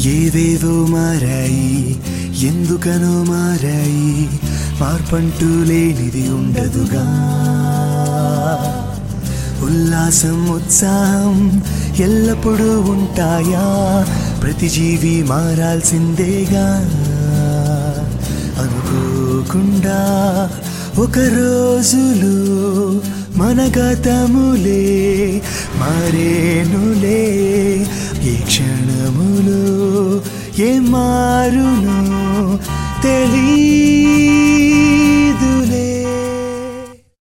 ఏవేవో మారాయి ఎందుకనో మారాయి మార్పంటూ లేనిది ఉండదుగా ఉల్లాసం ఉత్సాహం ఎల్లప్పుడూ ఉంటాయా ప్రతి జీవి మారాల్సిందేగా అనుకోకుండా ఒక రోజులు మన గతములే మారేనులే ఏ క్షణములో ఏ మారును తెలియదులే